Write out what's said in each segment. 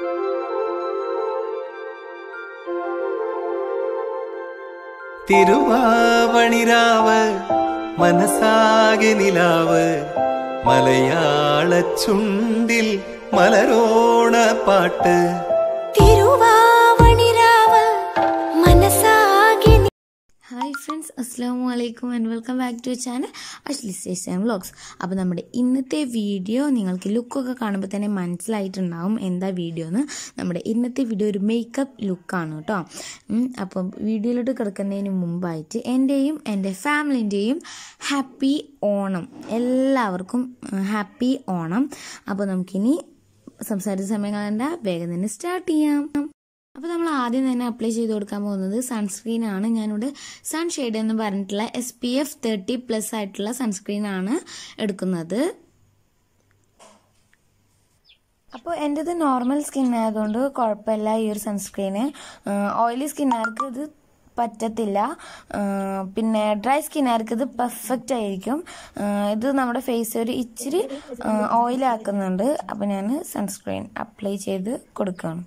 തിരുവാവണിരാവ് മനസ്സാകെ നിലാവ് മലയാള ചുണ്ടിൽ മലരോണ പാട്ട് തിരുവാവണിരാവ് മനസ്സാകെ നി- ഹായ് ഫ്രണ്ട്സ് അസ്സാം വലൈക്കും and welcome back to channel Ashley station vlogs അപ്പോൾ നമ്മുടെ ഇന്നത്തെ വീഡിയോ നിങ്ങൾക്ക് ലുക്കൊക്കെ കാണുമ്പോൾ തന്നെ മനസ്സിലായിട്ടുണ്ടാവും എന്താ വീഡിയോ എന്ന് നമ്മുടെ ഇന്നത്തെ വീഡിയോ ഒരു മേക്കപ്പ് ലുക്കാണ് കേട്ടോ ഉം, അപ്പം വീഡിയോയിലോട്ട് കിടക്കുന്നതിന് മുമ്പായിട്ട് എൻ്റെയും എൻ്റെ ഫാമിലിൻ്റെയും ഹാപ്പി ഓണം എല്ലാവർക്കും ഹാപ്പി ഓണം അപ്പോൾ നമുക്കിനി സംസാരിച്ച സമയം കളണ്ട വേഗം തന്നെ സ്റ്റാർട്ട് ചെയ്യാം അപ്പോൾ നമ്മൾ ആദ്യം തന്നെ അപ്ലൈ ചെയ്ത് കൊടുക്കാൻ പോകുന്നത് സൺസ്ക്രീൻ ആണ് ഞാനിവിടെ സൺ ഷെയ്ഡ് എന്ന് പറഞ്ഞിട്ടുള്ള S P F thirty plus ആയിട്ടുള്ള സൺസ്ക്രീൻ ആണ് എടുക്കുന്നത് അപ്പോൾ എൻ്റെത് നോർമൽ സ്കിൻ ആയതുകൊണ്ട് കുഴപ്പമില്ല ഈ ഒരു സൺസ്ക്രീന് ഓയിലി സ്കിന്നുകാർക്ക് ഇത് പറ്റത്തില്ല ആ, പിന്നെ ഡ്രൈ സ്കിന്നുകാർക്ക് ഇത് പെർഫെക്റ്റ് ആയിരിക്കും ആ, ഇത് നമ്മുടെ ഫേസ് ഒരു ഇച്ചിരി ഓയിലാക്കുന്നുണ്ട് അപ്പോൾ ഞാൻ സൺസ്ക്രീൻ അപ്ലൈ ചെയ്ത് കൊടുക്കുകയാണ്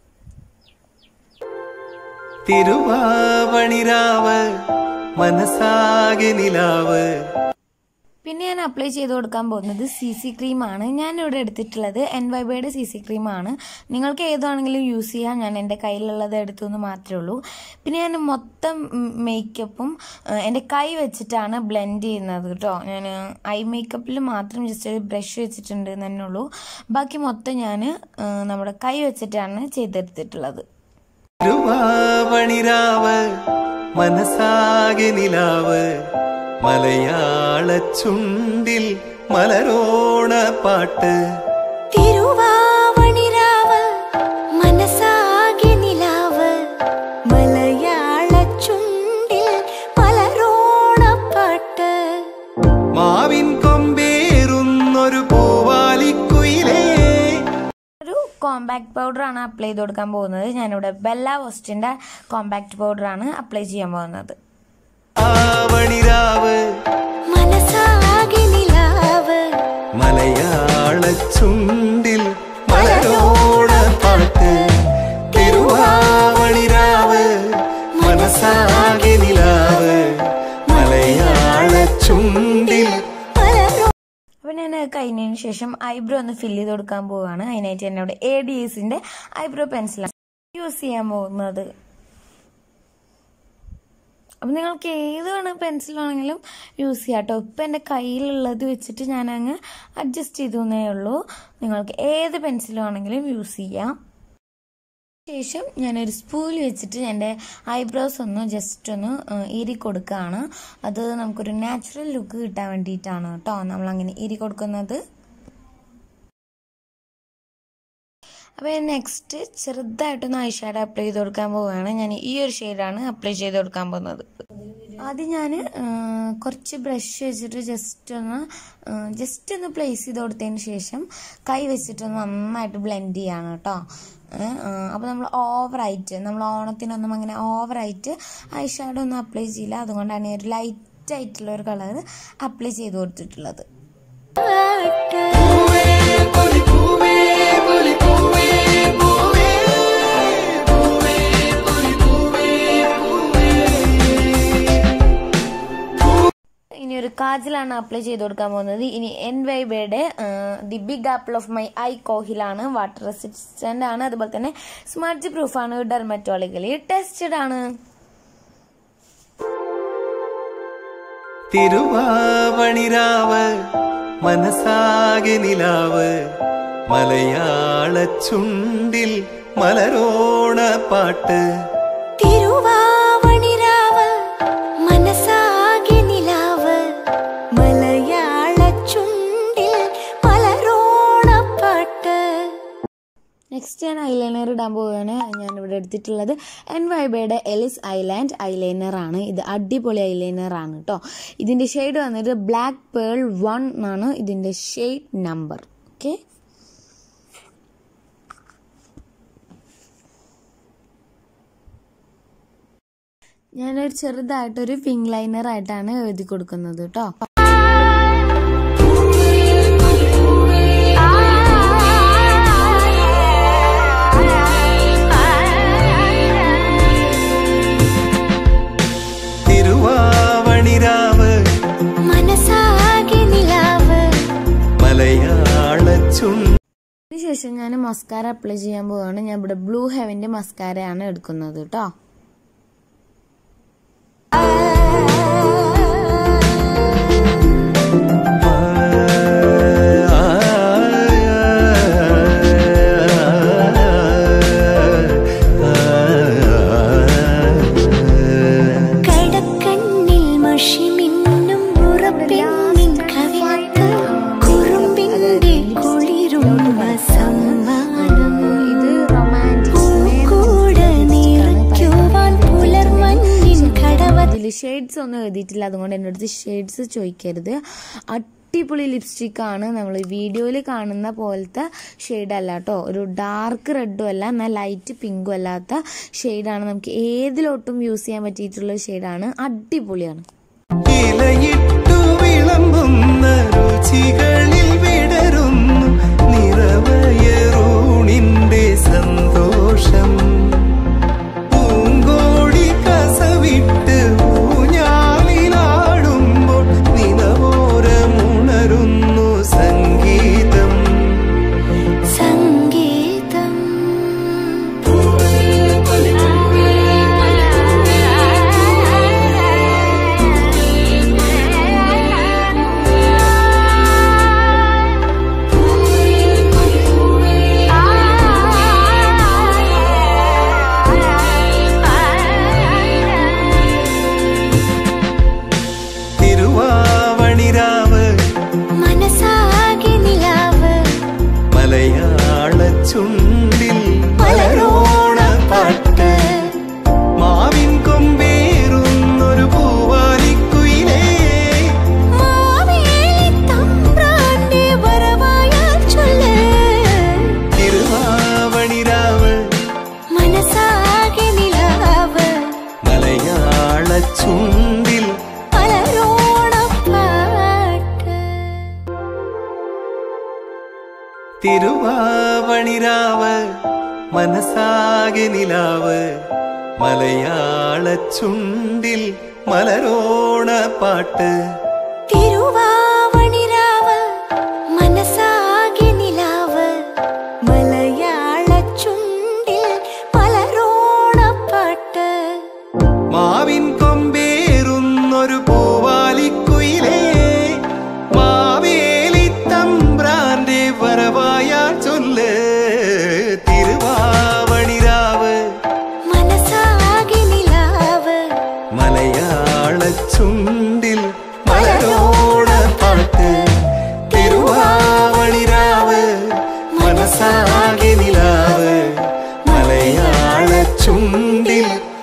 തിരുവാവണിരാവ് മനസ്സാകെ നിലാവ് പിന്നെ ഞാൻ അപ്ലൈ ചെയ്ത് കൊടുക്കാൻ പോകുന്നത് സി സി ക്രീമാണ് ഞാൻ ഇവിടെ എടുത്തിട്ടുള്ളത് എൻ വൈബയുടെ സി സി ക്രീമാണ് നിങ്ങൾക്ക് ഏതാണെങ്കിലും യൂസ് ചെയ്യാം ഞാൻ എൻ്റെ കയ്യിലുള്ളത് എടുത്തു എന്ന് മാത്രമേ ഉള്ളൂ പിന്നെ ഞാൻ മൊത്തം മേക്കപ്പും എൻ്റെ കൈ വെച്ചിട്ടാണ് ബ്ലെൻഡ് ചെയ്യുന്നത് കേട്ടോ ഞാൻ ഐ മേക്കപ്പിൽ മാത്രം ജസ്റ്റ് ഒരു ബ്രഷ് വെച്ചിട്ടുണ്ട് എന്ന് തന്നെ ഉള്ളൂ ബാക്കി മൊത്തം ഞാൻ നമ്മുടെ കൈ വെച്ചിട്ടാണ് ചെയ്തെടുത്തിട്ടുള്ളത് തിരുവാവണിരാവ് മനസ്സാകെ നിലാവ് മലയാള ചുണ്ടിൽ മലരോണ പാട്ട് തിരുവാവണിരാവ് മനസ്സാകെ നിലാവ് മലയാള ചുണ്ടിൽ മലരോണപ്പാട്ട് മാവിൻ കൊമ്പേറുന്നൊരു പൂവാലിക്കുയിലേ ഒരു കോമ്പാക്ട് പൗഡറാണ് അപ്ലൈ ചെയ്ത് കൊടുക്കാൻ പോകുന്നത് ഞാനിവിടെ ബെല്ല വോസ്റ്റിൻ്റെ കോമ്പാക്ട് പൗഡറാണ് അപ്ലൈ ചെയ്യാൻ പോകുന്നത് ആവണിരാവ് മനസ്സാകെ നിലാവ് മലയാള ചുണ്ടിൽ മലരോണ പാട്ട് തിരുവാവണിരാവ് മനസ്സാകെ നിലാവ് മലയാള ചുണ്ടിൽ മലരോ അപ്പോൾ ഞാൻ കഴിഞ്ഞതിന് ശേഷം ഐബ്രോ ഒന്ന് ഫില്ല് ചെയ്ത് കൊടുക്കാൻ പോവുകയാണ് അതിനായിട്ട് ഞാൻ ഇവിടെ എ ഡി എസിൻ്റെ ഐബ്രോ പെൻസിലാണ് യൂസ് ചെയ്യാൻ പോകുന്നത് അപ്പം നിങ്ങൾക്ക് ഏത് വേണം പെൻസിലാണെങ്കിലും യൂസ് ചെയ്യാം കേട്ടോ ഇപ്പം എൻ്റെ കയ്യിലുള്ളത് വെച്ചിട്ട് ഞാൻ അങ്ങ് അഡ്ജസ്റ്റ് ചെയ്തു എന്നേ ഉള്ളൂ നിങ്ങൾക്ക് ഏത് പെൻസിലും ആണെങ്കിലും യൂസ് ചെയ്യാം ശേഷം ഞാനൊരു സ്പൂൾ വെച്ചിട്ട് എൻ്റെ ഐബ്രോസ് ഒന്ന് ജസ്റ്റ് ഒന്ന് ഈരി കൊടുക്കുകയാണ് അത് നമുക്കൊരു നാച്ചുറൽ ലുക്ക് കിട്ടാൻ വേണ്ടിയിട്ടാണ് കേട്ടോ നമ്മളങ്ങനെ ഈരി കൊടുക്കുന്നത് അപ്പോൾ നെക്സ്റ്റ് ചെറുതായിട്ടൊന്ന് ഐ ഷാഡോ അപ്ലൈ ചെയ്ത് കൊടുക്കാൻ പോവുകയാണ് ഞാൻ ഈ ഒരു ഷെയ്ഡാണ് അപ്ലൈ ചെയ്ത് കൊടുക്കാൻ പോകുന്നത് ആദ്യം ഞാൻ കുറച്ച് ബ്രഷ് വെച്ചിട്ട് ജസ്റ്റ് ഒന്ന് ജസ്റ്റ് ഒന്ന് പ്ലേസ് ചെയ്ത് കൊടുത്തതിന് ശേഷം കൈ വെച്ചിട്ടൊന്ന് നന്നായിട്ട് ബ്ലെൻഡ് ചെയ്യാണ് കേട്ടോ അപ്പോൾ നമ്മൾ ഓവറായിട്ട് നമ്മൾ ഓണത്തിനൊന്നും അങ്ങനെ ഓവറായിട്ട് ഐ ഷാഡോ ഒന്നും അപ്ലൈ ചെയ്യില്ല അതുകൊണ്ടാണ് ഈ ഒരു ലൈറ്റ് ആയിട്ടുള്ള ഒരു കളർ അപ്ലൈ ചെയ്ത് കൊടുത്തിട്ടുള്ളത് ഇനി ഒരു കാജലാണ് അപ്ലൈ ചെയ്ത് കൊടുക്കാൻ പോകുന്നത് ഇനി എൻ വൈബയുടെ the big apple of my eye കോഹിലാണ് വാട്ടർ റെസിസ്റ്റന്റ് ആണ് അതുപോലെ തന്നെ സ്മർജ് പ്രൂഫ് ആണ് ഡെർമറ്റോളജിക്കലി ടെസ്റ്റഡ് ആണ് തിരുവാവണിരാവ് മനസ്സാകെ നിലാവ് മലയാള ചുണ്ടിൽ മലരോണ പാട്ട് തിരുവാവണിരാവ് മനസ്സാകെ നിലാവ് മലയാള ചുണ്ടിൽ മലരോണപ്പാട്ട് നെക്സ്റ്റ് ഞാൻ ഐലൈനർ ഇടാൻ പോവുകയാണ് ഞാൻ ഇവിടെ എടുത്തിട്ടുള്ളത് എൻ വൈബയുടെ എലിസ് ഐലാൻഡ് ഐലൈനർ ആണ് ഇത് അടിപൊളി ഐലൈനർ ആണ് കേട്ടോ ഇതിന്റെ ഷെയ്ഡ് വന്നിട്ട് ബ്ലാക്ക് പേൾ വൺ ആണ് ഇതിന്റെ ഷെയ്ഡ് നമ്പർ ഓക്കെ ഞാനൊരു ചെറുതായിട്ടൊരു വിങ് ലൈനർ ആയിട്ടാണ് എഴുതി കൊടുക്കുന്നത് കേട്ടോ ശേഷം ഞാൻ മസ്കാര അപ്ലൈ ചെയ്യാൻ പോവുകയാണ് ഞാൻ ഇവിടെ ബ്ലൂ ഹെവൻ്റെ മസ്കാരയാണ് എടുക്കുന്നത് കേട്ടോ കടക്കണ്ണിൽ മഷി മിന്നും ഉറപ്പെണ്ണിൻ കവിളത്ത് കുറുമ്പിന്റെ കുളിരുമ്പ സമ്മാനം ഇത് റൊമാൻറ്റിക് കൂടെ നിറയ്ക്കുവാൻ പുലർമഞ്ഞിൻ കടവത്ത് ഇതിൽ ഷെയ്ഡ്സ് ഒന്നും എഴുതിയിട്ടില്ല അതുകൊണ്ട് എൻ്റെ അടുത്ത് ഷെയ്ഡ്സ് ചോദിക്കരുത് അടിപൊളി ലിപ്സ്റ്റിക് ആണ് നമ്മൾ വീഡിയോയിൽ കാണുന്ന പോലത്തെ ഷെയ്ഡ് അല്ല കേട്ടോ ഒരു ഡാർക്ക് റെഡും അല്ല എന്നാൽ ലൈറ്റ് പിങ്കും അല്ലാത്ത ഷെയ്ഡാണ് നമുക്ക് ഏതിലോട്ടും യൂസ് ചെയ്യാൻ പറ്റിയിട്ടുള്ള ഷെയ്ഡാണ് അടിപൊളിയാണ് ഇലയിട്ടു വിളമ്പുന്ന രുചികളിൽ വിടരുന്നു നിറവയറൂണിന്റെ സന്തോഷം പൂങ്കോടി കസവിട്ട് ഊഞ്ഞാലിലാടുമ്പോൾ നിലവോരമുണരുന്നു സംഗീതം സംഗീതം തിരുവാവണിരാവ് മനസ്സാകെ നിലാവ് മലയാള ചുണ്ടിൽ മലരോണ പാട്ട് മാവിൻ കൊമ്പേറുന്നൊരു പൂവാലിക്കുയിലേ മാവേലി തമ്പ്രാന്റെ വരവായാൽ ചൊല്ല് തിരുവാവണിരാവ് മനസ്സാകെ നിലാവ് മലയാള ചുണ്ടിൽ പലരോണപ്പാട്ട് തിരുവാവണിരാവ് മനസ്സാകെ നിലാവ് മലയാള ചുണ്ടിൽ മലരോണ പാട്ട് തിരുവാവണിരാവ് മനസ്സാകെ നിലാവ് മലയാള ചുണ്ടിൽ പലരോണപ്പാട്ട് മാവിൻ കൊമ്പേറുന്നൊരു പൂവാലിക്കുയിലേ മാവേലി തമ്പ്രാന്റെ വരവായ ചൊല്ല് തിരുവാവണിരാവ് മനസ്സാകെ നിലാവ് മലയാള ചുണ്ടിൽ മലരോണ പാട്ട് തിരുവാവണിരാവ് മനസ്സാകെ നിലാവ് മലയാള ചുണ്ടിൽ